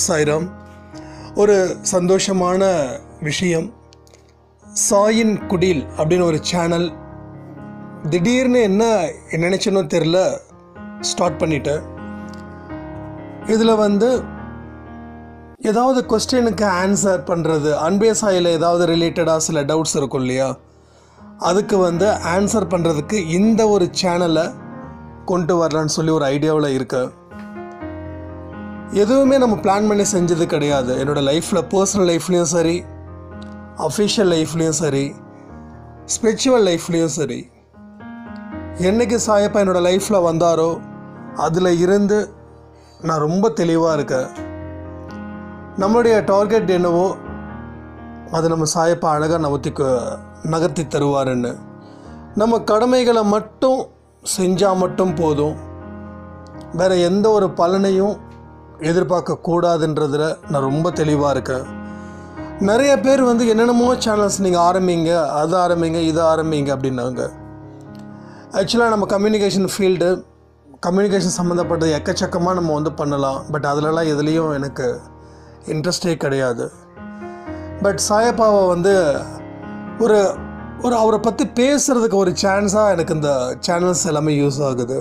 சாய்ராம் ஒரு சந்தோஷமான விஷயம் சாயின் குடில் அப்படின்னு ஒரு சேனல் திடீர்னு என்ன நினச்சேனோ தெரில ஸ்டார்ட் பண்ணிட்டேன் இதில் வந்து ஏதாவது கொஸ்டினுக்கு ஆன்சர் பண்ணுறது அன்பே சாயில் ஏதாவது ரிலேட்டடாக சில டவுட்ஸ் இருக்கும் இல்லையா அதுக்கு வந்து ஆன்சர் பண்ணுறதுக்கு இந்த ஒரு சேனலை கொண்டு வரலான்னு சொல்லி ஒரு ஐடியாவில் இருக்கேன் எதுவுமே நம்ம பிளான் பண்ணி செஞ்சது கிடையாது என்னோடய லைஃப்பில் பர்சனல் லைஃப்லேயும் சரி அஃபிஷியல் லைஃப்லேயும் சரி ஸ்பிரிச்சுவல் லைஃப்லேயும் சரி என்னைக்கு சாயப்பா என்னோடய லைஃப்பில் வந்தாரோ அதில் இருந்து நான் ரொம்ப தெளிவாக இருக்கேன் நம்மளுடைய டார்கெட் என்னவோ அதை நம்ம சாயப்பா அழகாக நகர்த்தி நகர்த்தி தருவாருன்னு நம்ம கடமைகளை மட்டும் செஞ்சால் மட்டும் போதும் வேறு எந்த ஒரு பலனையும் எதிர்பார்க்க கூடாதுன்றதில் நான் ரொம்ப தெளிவாக இருக்கேன் நிறைய பேர் வந்து என்னென்னமோ சேனல்ஸ் நீங்கள் ஆரம்பிங்க அதை ஆரம்பிங்க இதை ஆரம்பிங்க அப்படின்னாங்க ஆக்சுவலாக நம்ம கம்யூனிகேஷன் ஃபீல்டு கம்யூனிகேஷன் சம்மந்தப்பட்டது எக்கச்சக்கமாக நம்ம வந்து பண்ணலாம் பட் அதிலலாம் எதுலேயும் எனக்கு இன்ட்ரெஸ்டே கிடையாது பட் சாயப்பாவை வந்து ஒரு ஒரு அவரை பற்றி பேசுகிறதுக்கு ஒரு சான்ஸாக எனக்கு இந்த சேனல்ஸ் எல்லாமே யூஸ் ஆகுது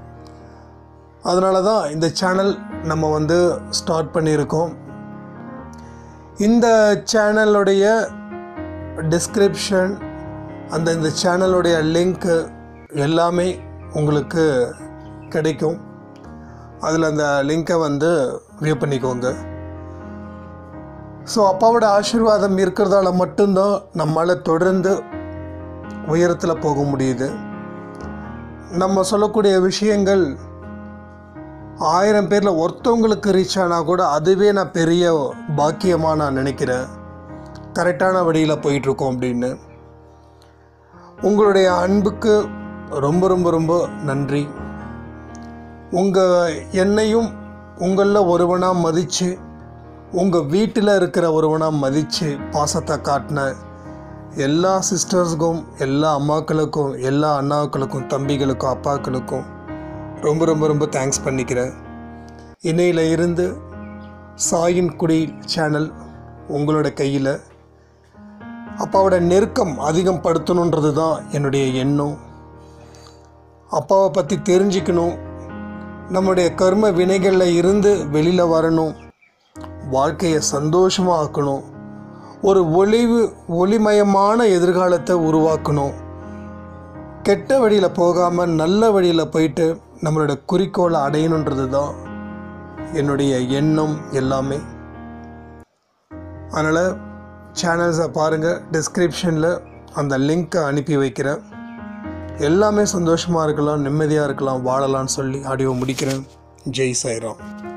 அதனால தான் இந்த சேனல் நம்ம வந்து ஸ்டார்ட் பண்ணியிருக்கோம் இந்த சேனலுடைய டிஸ்கிரிப்ஷன் அந்த இந்த சேனலுடைய லிங்க்கு எல்லாமே உங்களுக்கு கிடைக்கும் அதில் அந்த லிங்க்கை வந்து வியூ பண்ணிக்கோங்க ஸோ அப்பாவோட ஆசீர்வாதம் இருக்கிறதால மட்டும்தான் நம்மளால் தொடர்ந்து உயரத்தில் போக முடியுது நம்ம சொல்லக்கூடிய விஷயங்கள் ஆயிரம் பேரில் ஒருத்தவங்களுக்கு ரீச் ஆனால் கூட அதுவே நான் பெரிய பாக்கியமாக நான் நினைக்கிறேன் கரெக்டான வழியில் போயிட்டுருக்கோம் அப்படின்னு உங்களுடைய அன்புக்கு ரொம்ப ரொம்ப ரொம்ப நன்றி உங்கள் என்னையும் உங்களில் ஒருவனாக மதித்து உங்கள் வீட்டில் இருக்கிற ஒருவனாக மதித்து பாசத்தை காட்டின எல்லா சிஸ்டர்ஸுக்கும் எல்லா அம்மாக்களுக்கும் எல்லா அண்ணாக்களுக்கும் தம்பிகளுக்கும் அப்பாக்களுக்கும் ரொம்ப ரொம்ப ரொம்ப தேங்க்ஸ் பண்ணிக்கிறேன் இன்னையில் இருந்து சாயின் குடி சேனல் உங்களோட கையில் அப்பாவோட நெருக்கம் அதிகம் படுத்தணுன்றது தான் என்னுடைய எண்ணம் அப்பாவை பற்றி தெரிஞ்சுக்கணும் நம்முடைய கர்ம வினைகளில் இருந்து வெளியில் வரணும் வாழ்க்கையை சந்தோஷமாக ஆக்கணும் ஒரு ஒளிவு ஒளிமயமான எதிர்காலத்தை உருவாக்கணும் கெட்ட வழியில் போகாமல் நல்ல வழியில் போயிட்டு நம்மளோட குறிக்கோளை அடையணுன்றது தான் என்னுடைய எண்ணம் எல்லாமே அதனால் சேனல்ஸை பாருங்கள் டிஸ்கிரிப்ஷனில் அந்த லிங்க்கை அனுப்பி வைக்கிறேன் எல்லாமே சந்தோஷமாக இருக்கலாம் நிம்மதியாக இருக்கலாம் வாழலாம்னு சொல்லி ஆடியோ முடிக்கிறேன் ஜெய் சாய்ராம்